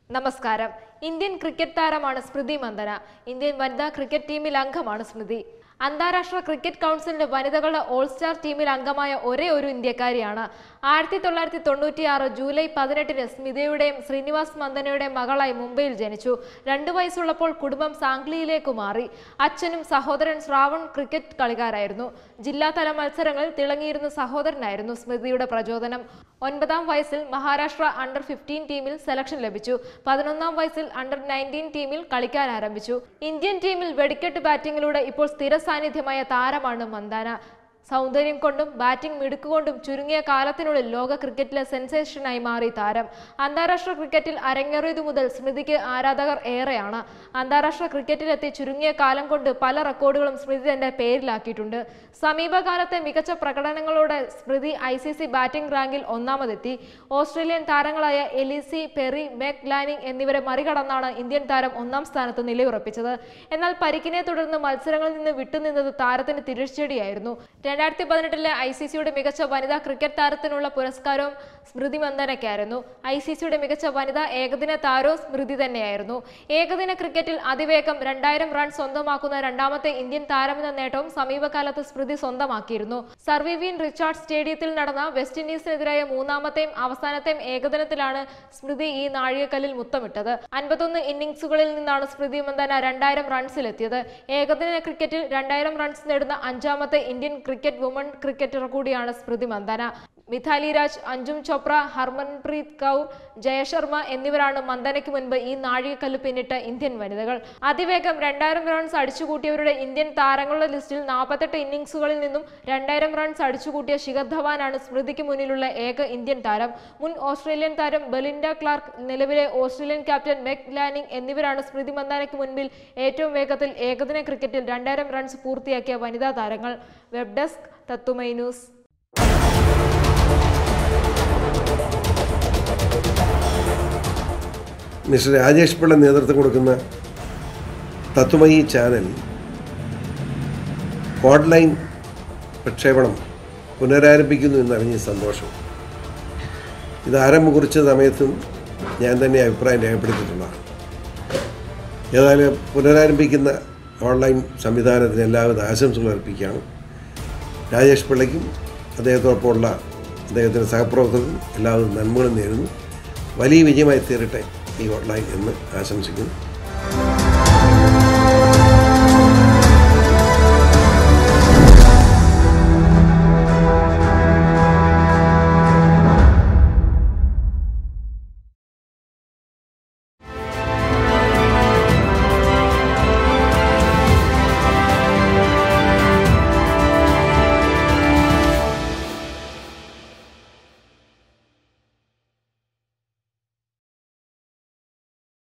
നമസ്കാരം Indian cricket താരമാണ് സ്മൃതി മന്ദന Indian വനിതാ ക്രിക്കറ്റ് ടീമിൽ അംഗമാണ് സ്മൃതി അന്താരാഷ്ട്ര ക്രിക്കറ്റ് കൗൺസിലിന്റെ വനിതകളുടെ ഓൾ സ്റ്റാർ ടീമിൽ അംഗമായ ഒരേ ഒരു ഇന്ത്യക്കാരിയാണ് ആയിരത്തി തൊള്ളായിരത്തി തൊണ്ണൂറ്റിയാറ് ജൂലൈ പതിനെട്ടിന് സ്മിതയുടെയും ശ്രീനിവാസ് മന്ദനയുടെയും മകളായി മുംബൈയിൽ ജനിച്ചു രണ്ടു വയസ്സുള്ളപ്പോൾ കുടുംബം സാംഗ്ലിയിലേക്ക് മാറി അച്ഛനും സഹോദരൻ ശ്രാവൺ ക്രിക്കറ്റ് കളിക്കാരായിരുന്നു ജില്ലാതല മത്സരങ്ങളിൽ തിളങ്ങിയിരുന്ന സഹോദരനായിരുന്നു സ്മൃതിയുടെ പ്രചോദനം ഒൻപതാം വയസ്സിൽ Maharashtra under fifteen team selection ലഭിച്ചു പതിനൊന്നാം വയസ്സിൽ അണ്ടർ നയൻറ്റീൻ ടീമിൽ കളിക്കാൻ ആരംഭിച്ചു ഇന്ത്യൻ ടീമിൽ വെടിക്കെട്ട് ബാറ്റിംഗിലൂടെ ഇപ്പോൾ സ്ഥിര സാന്നിധ്യമായ താരമാണ് മന്ദാന സൗന്ദര്യം കൊണ്ടും ബാറ്റിംഗ് മിടുക്കുകൊണ്ടും ചുരുങ്ങിയ കാലത്തിനുള്ളിൽ ലോക ക്രിക്കറ്റിലെ സെൻസേഷനായി മാറി താരം അന്താരാഷ്ട്ര ക്രിക്കറ്റിൽ അരങ്ങേറിയതു മുതൽ സ്മൃതിക്ക് ആരാധകർ ഏറെയാണ് അന്താരാഷ്ട്ര ക്രിക്കറ്റിലെത്തി ചുരുങ്ങിയ കാലം കൊണ്ട് പല റെക്കോർഡുകളും സ്മൃതി തന്റെ പേരിലാക്കിയിട്ടുണ്ട് സമീപകാലത്തെ മികച്ച പ്രകടനങ്ങളോടെ Smriti I C C batting റാങ്കിൽ ഒന്നാമതെത്തി ഓസ്ട്രേലിയൻ താരങ്ങളായ എലിസി പെറി മെക് ലാനിങ് എന്നിവരെ മറികടന്നാണ് ഇന്ത്യൻ താരം ഒന്നാം സ്ഥാനത്ത് നിലയുറപ്പിച്ചത് എന്നാൽ പരിക്കിനെ തുടർന്ന് മത്സരങ്ങളിൽ നിന്ന് വിട്ടുനിന്നത് താരത്തിന് തിരിച്ചടിയായിരുന്നു രണ്ടായിരത്തി പതിനെട്ടിലെ ഐ സി സിയുടെ മികച്ച വനിതാ ക്രിക്കറ്റ് താരത്തിനുള്ള പുരസ്കാരവും സ്മൃതി മന്ദനയ്ക്കായിരുന്നു ഐ സി സിയുടെ മികച്ച വനിതാ ഏകദിന താരവും സ്മൃതി തന്നെയായിരുന്നു ഏകദിന ക്രിക്കറ്റിൽ അതിവേഗം രണ്ടായിരം റൺ സ്വന്തമാക്കുന്ന രണ്ടാമത്തെ ഇന്ത്യൻ താരമെന്ന നേട്ടവും സമീപകാലത്ത് സ്മൃതി സ്വന്തമാക്കിയിരുന്നു സർവീവിയൻ റിച്ചാർഡ് സ്റ്റേഡിയത്തിൽ നടന്ന വെസ്റ്റ് ഇൻഡീസിനെതിരായ മൂന്നാമത്തെയും അവസാനത്തെയും ഏകദിനത്തിലാണ് സ്മൃതി ഈ നാഴികക്കല്ലിൽ മുത്തമിട്ടത് അൻപത്തൊന്ന് ഇന്നിംഗ്സുകളിൽ നിന്നാണ് സ്മൃതി മന്ദന രണ്ടായിരം റൺസിലെത്തിയത് ഏകദിന ക്രിക്കറ്റിൽ രണ്ടായിരം റൺസ് നേടുന്ന അഞ്ചാമത്തെ ഇന്ത്യൻ ക്രിക്കറ്റ് വുമൺ ക്രിക്കറ്റർ കൂടിയാണ് സ്മൃതി മന്ദന മിഥാലി രാജ് അഞ്ജും ചോപ്ര ഹർമൻപ്രീത് കൗർ ജയശർമ്മ എന്നിവരാണ് മന്ദനയ്ക്ക് മുൻപ് ഈ നാഴികക്കല്ല് പിന്നിട്ട ഇന്ത്യൻ വനിതകൾ അതിവേഗം രണ്ടായിരം റൺസ് അടിച്ചുകൂട്ടിയവരുടെ ഇന്ത്യൻ താരങ്ങളുടെ ലിസ്റ്റിൽ നാൽപ്പത്തെട്ട് ഇന്നിംഗ്സുകളിൽ നിന്നും രണ്ടായിരം റൺസ് അടിച്ചുകൂട്ടിയ ശിഖർ ധവാനാണ് സ്മൃതിക്ക് മുന്നിലുള്ള ഏക ഇന്ത്യൻ താരം മുൻ ഓസ്ട്രേലിയൻ താരം ബെലിൻഡ ക്ലാർക്ക് നിലവിലെ ഓസ്ട്രേലിയൻ ക്യാപ്റ്റൻ മെക് ലാനിങ് എന്നിവരാണ് സ്മൃതി മന്ദാനയ്ക്ക് മുൻപിൽ ഏറ്റവും വേഗത്തിൽ ഏകദിന ക്രിക്കറ്റിൽ രണ്ടായിരം റൺസ് പൂർത്തിയാക്കിയ വനിതാ താരങ്ങൾ web desk Tattvamayi news mister Rajesh Pillai നേതൃത്വം കൊടുക്കുന്ന തത്വമയി ചാനൽ ഓൺലൈൻ പ്രക്ഷേപണം പുനരാരംഭിക്കുന്നു എന്നറിഞ്ഞ സന്തോഷം ഇത് ആരംഭം കുറിച്ച സമയത്തും ഞാൻ തന്നെ അഭിപ്രായം രേഖപ്പെടുത്തിയിട്ടുള്ളതാണ് ഏതായാലും പുനരാരംഭിക്കുന്ന ഓൺലൈൻ സംവിധാനത്തിന് എല്ലാവിധ ആശംസകൾ അർപ്പിക്കുകയാണ് രാജേഷ് പിള്ളയ്ക്കും അദ്ദേഹത്തോടൊപ്പമുള്ള അദ്ദേഹത്തിൻ്റെ സഹപ്രവർത്തകർക്കും എല്ലാവിധ നന്മകളും നേരുന്നു വലിയ വിജയമായി തീരട്ടെ ഈ ഓൺലൈൻ എന്ന് ആശംസിക്കുന്നു